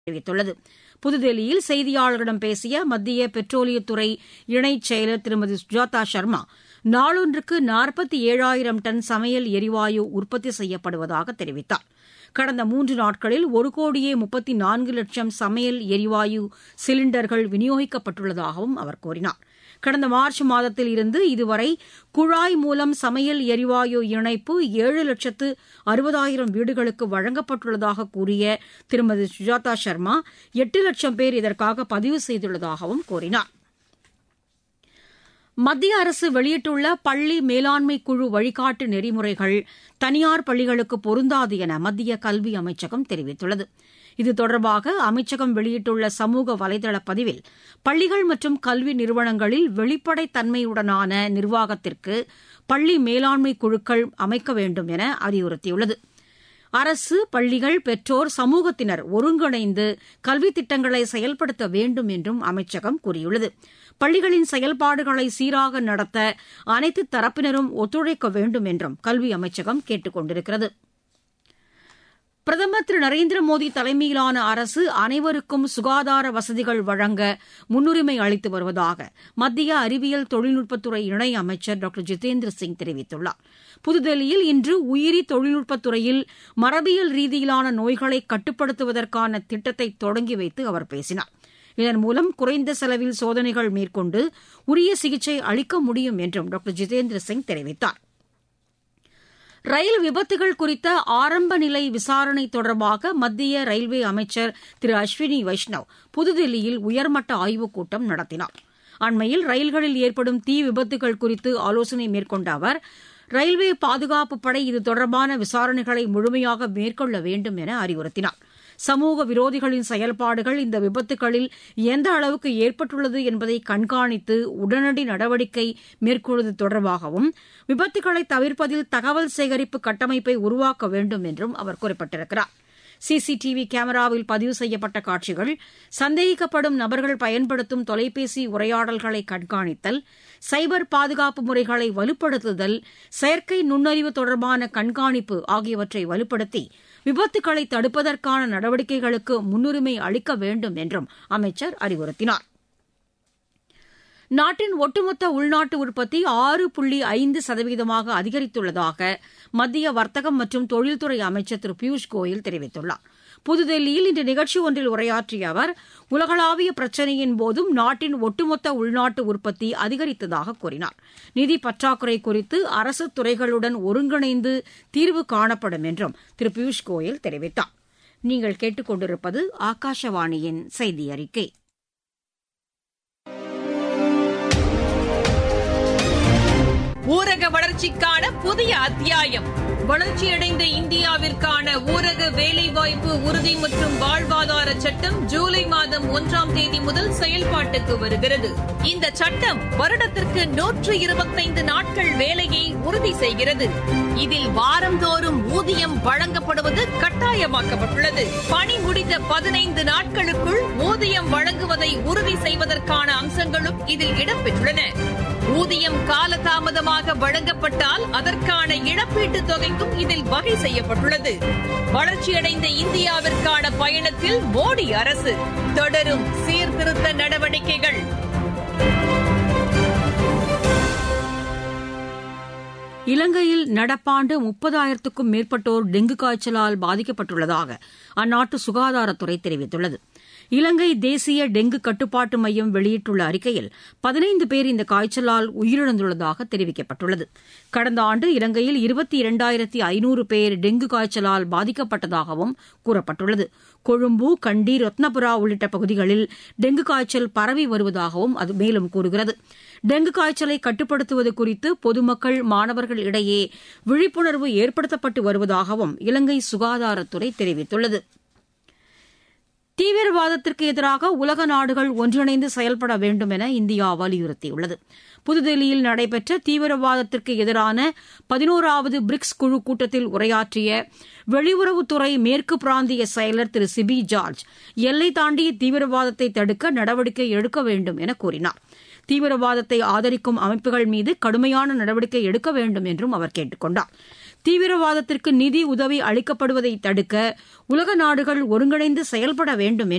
தெரிவித்துள்ளது புதுதில்லியில் செய்தியாளர்களிடம் பேசிய மத்திய பெட்ரோலியத்துறை இணைச் செயலர் திருமதி சுஜாதா சர்மா நாளொன்றுக்கு நாற்பத்தி ஏழாயிரம் டன் சமையல் எரிவாயு உற்பத்தி செய்யப்படுவதாக தெரிவித்தார் கடந்த மூன்று நாட்களில் ஒரு கோடியே முப்பத்தி நான்கு லட்சம் சமையல் எரிவாயு சிலிண்டர்கள் விநியோகிக்கப்பட்டுள்ளதாகவும் அவர் கூறினார் கடந்த மார்ச் மாதத்தில் இருந்து இதுவரை குழாய் மூலம் சமையல் எரிவாயு இணைப்பு ஏழு லட்சத்து அறுபதாயிரம் வீடுகளுக்கு வழங்கப்பட்டுள்ளதாக கூறிய திருமதி சுஜாதா சர்மா எட்டு லட்சம் பேர் இதற்காக பதிவு செய்துள்ளதாகவும் கூறினார் மத்திய அரசு வெளியிட்டுள்ள பள்ளி மேலாண்மை குழு வழிகாட்டு நெறிமுறைகள் தனியார் பள்ளிகளுக்கு பொருந்தாது என மத்திய கல்வி அமைச்சகம் தெரிவித்துள்ளது இது தொடர்பாக அமைச்சகம் வெளியிட்டுள்ள சமூக வலைதள பதிவில் பள்ளிகள் மற்றும் கல்வி நிறுவனங்களில் வெளிப்படைத் தன்மையுடனான நிர்வாகத்திற்கு பள்ளி மேலாண்மை குழுக்கள் அமைக்க வேண்டும் என அறிவுறுத்தியுள்ளது அரசு பள்ளிகள் பெற்றோர் சமூகத்தினர் ஒருங்கிணைந்து கல்வித் திட்டங்களை செயல்படுத்த வேண்டும் என்றும் அமைச்சகம் கூறியுள்ளது பள்ளிகளின் செயல்பாடுகளை சீராக நடத்த அனைத்து தரப்பினரும் ஒத்துழைக்க வேண்டும் என்றும் கல்வி அமைச்சகம் கேட்டுக் கொண்டிருக்கிறது பிரதமர் திரு நரேந்திர மோடி தலைமையிலான அரசு அனைவருக்கும் சுகாதார வசதிகள் வழங்க முன்னுரிமை அளித்து வருவதாக மத்திய அறிவியல் தொழில்நுட்பத்துறை இணை அமைச்சர் டாக்டர் ஜிதேந்திர சிங் தெரிவித்துள்ளார் புதுதில்லியில் இன்று உயிரி தொழில்நுட்பத்துறையில் மரபியல் ரீதியிலான நோய்களை கட்டுப்படுத்துவதற்கான திட்டத்தை தொடங்கி வைத்து அவர் பேசினார் இதன் மூலம் குறைந்த செலவில் சோதனைகள் மேற்கொண்டு உரிய சிகிச்சை அளிக்க முடியும் என்றும் டாக்டர் ஜிதேந்திர சிங் தெரிவித்தார் ரயில் விபத்துகள் குறித்த ஆரம்ப நிலை விசாரணை தொடர்பாக மத்திய ரயில்வே அமைச்சர் திரு அஸ்வினி வைஷ்ணவ் புதுதில்லியில் உயர்மட்ட ஆய்வுக் கூட்டம் நடத்தினார் அண்மையில் ரயில்களில் ஏற்படும் தீ விபத்துகள் குறித்து ஆலோசனை மேற்கொண்ட அவர் ரயில்வே பாதுகாப்பு படை இது தொடர்பான விசாரணைகளை முழுமையாக மேற்கொள்ள வேண்டும் என அறிவுறுத்தினார் சமூக விரோதிகளின் செயல்பாடுகள் இந்த விபத்துகளில் எந்த அளவுக்கு ஏற்பட்டுள்ளது என்பதை கண்காணித்து உடனடி நடவடிக்கை மேற்கொள்வது தொடர்பாகவும் விபத்துகளை தவிர்ப்பதில் தகவல் சேகரிப்பு கட்டமைப்பை உருவாக்க வேண்டும் என்றும் அவர் குறிப்பிட்டிருக்கிறார் சிசிடிவி கேமராவில் பதிவு செய்யப்பட்ட காட்சிகள் சந்தேகிக்கப்படும் நபர்கள் பயன்படுத்தும் தொலைபேசி உரையாடல்களை கண்காணித்தல் சைபர் பாதுகாப்பு முறைகளை வலுப்படுத்துதல் செயற்கை நுண்ணறிவு தொடர்பான கண்காணிப்பு ஆகியவற்றை வலுப்படுத்தி விபத்துக்களை தடுப்பதற்கான நடவடிக்கைகளுக்கு முன்னுரிமை அளிக்க வேண்டும் என்றும் அமைச்சர் அறிவுறுத்தினார் நாட்டின் ஒட்டுமொத்த உள்நாட்டு உற்பத்தி ஆறு புள்ளி ஐந்து சதவீதமாக அதிகரித்துள்ளதாக மத்திய வர்த்தகம் மற்றும் தொழில்துறை அமைச்சர் திரு பியூஷ் கோயல் தெரிவித்துள்ளார் புதுதில்லியில் இன்று நிகழ்ச்சி ஒன்றில் உரையாற்றிய அவர் உலகளாவிய பிரச்சினையின் போதும் நாட்டின் ஒட்டுமொத்த உள்நாட்டு உற்பத்தி அதிகரித்ததாக கூறினார் நிதி பற்றாக்குறை குறித்து அரசு துறைகளுடன் ஒருங்கிணைந்து தீர்வு காணப்படும் என்றும் திரு பியூஷ் கோயல் தெரிவித்தார் நீங்கள் கேட்டுக்கொண்டிருப்பது ஆகாஷவாணியின் செய்தி அறிக்கை ஊரக வளர்ச்சிக்கான புதிய அத்தியாயம் வளர்ச்சியடைந்த இந்தியாவிற்கான ஊரக வேலைவாய்ப்பு உறுதி மற்றும் வாழ்வாதார சட்டம் ஜூலை மாதம் ஒன்றாம் தேதி முதல் செயல்பாட்டுக்கு வருகிறது இந்த சட்டம் வருடத்திற்கு நூற்று இருபத்தைந்து நாட்கள் வேலையை உறுதி செய்கிறது இதில் வாரந்தோறும் ஊதியம் வழங்கப்படுவது கட்டாயமாக்கப்பட்டுள்ளது பணி முடிந்த பதினைந்து நாட்களுக்குள் ஊதியம் வழங்குவதை உறுதி செய்வதற்கான அம்சங்களும் இதில் இடம்பெற்றுள்ளன ஊதியம் காலதாமதமாக வழங்கப்பட்டால் அதற்கான இழப்பீட்டுத் தொகைக்கும் இதில் வகை செய்யப்பட்டுள்ளது வளர்ச்சியடைந்த இந்தியாவிற்கான பயணத்தில் மோடி அரசு தொடரும் சீர்திருத்த நடவடிக்கைகள் இலங்கையில் நடப்பாண்டு முப்பதாயிரத்துக்கும் மேற்பட்டோர் டெங்கு காய்ச்சலால் பாதிக்கப்பட்டுள்ளதாக அந்நாட்டு சுகாதாரத்துறை தெரிவித்துள்ளது இலங்கை தேசிய டெங்கு கட்டுப்பாட்டு மையம் வெளியிட்டுள்ள அறிக்கையில் பதினைந்து பேர் இந்த காய்ச்சலால் உயிரிழந்துள்ளதாக தெரிவிக்கப்பட்டுள்ளது கடந்த ஆண்டு இலங்கையில் இருபத்தி இரண்டாயிரத்தி ஐநூறு பேர் டெங்கு காய்ச்சலால் பாதிக்கப்பட்டதாகவும் கூறப்பட்டுள்ளது கொழும்பு கண்டி ரத்னபுரா உள்ளிட்ட பகுதிகளில் டெங்கு காய்ச்சல் பரவி வருவதாகவும் அது மேலும் கூறுகிறது டெங்கு காய்ச்சலை கட்டுப்படுத்துவது குறித்து பொதுமக்கள் மாணவர்கள் இடையே விழிப்புணர்வு ஏற்படுத்தப்பட்டு வருவதாகவும் இலங்கை சுகாதாரத்துறை தெரிவித்துள்ளது தீவிரவாதத்திற்கு எதிராக உலக நாடுகள் ஒன்றிணைந்து செயல்பட வேண்டும் என இந்தியா வலியுறுத்தியுள்ளது புதுதில்லியில் நடைபெற்ற தீவிரவாதத்திற்கு எதிரான பதினோராவது பிரிக்ஸ் குழு கூட்டத்தில் உரையாற்றிய வெளியுறவுத்துறை மேற்கு பிராந்திய செயலர் திரு சிபி ஜார்ஜ் எல்லை தாண்டிய தீவிரவாதத்தை தடுக்க நடவடிக்கை எடுக்க வேண்டும் என கூறினார் தீவிரவாதத்தை ஆதரிக்கும் அமைப்புகள் மீது கடுமையான நடவடிக்கை எடுக்க வேண்டும் என்றும் அவர் கேட்டுக் கொண்டார் தீவிரவாதத்திற்கு நிதி உதவி அளிக்கப்படுவதை தடுக்க உலக நாடுகள் ஒருங்கிணைந்து செயல்பட வேண்டும்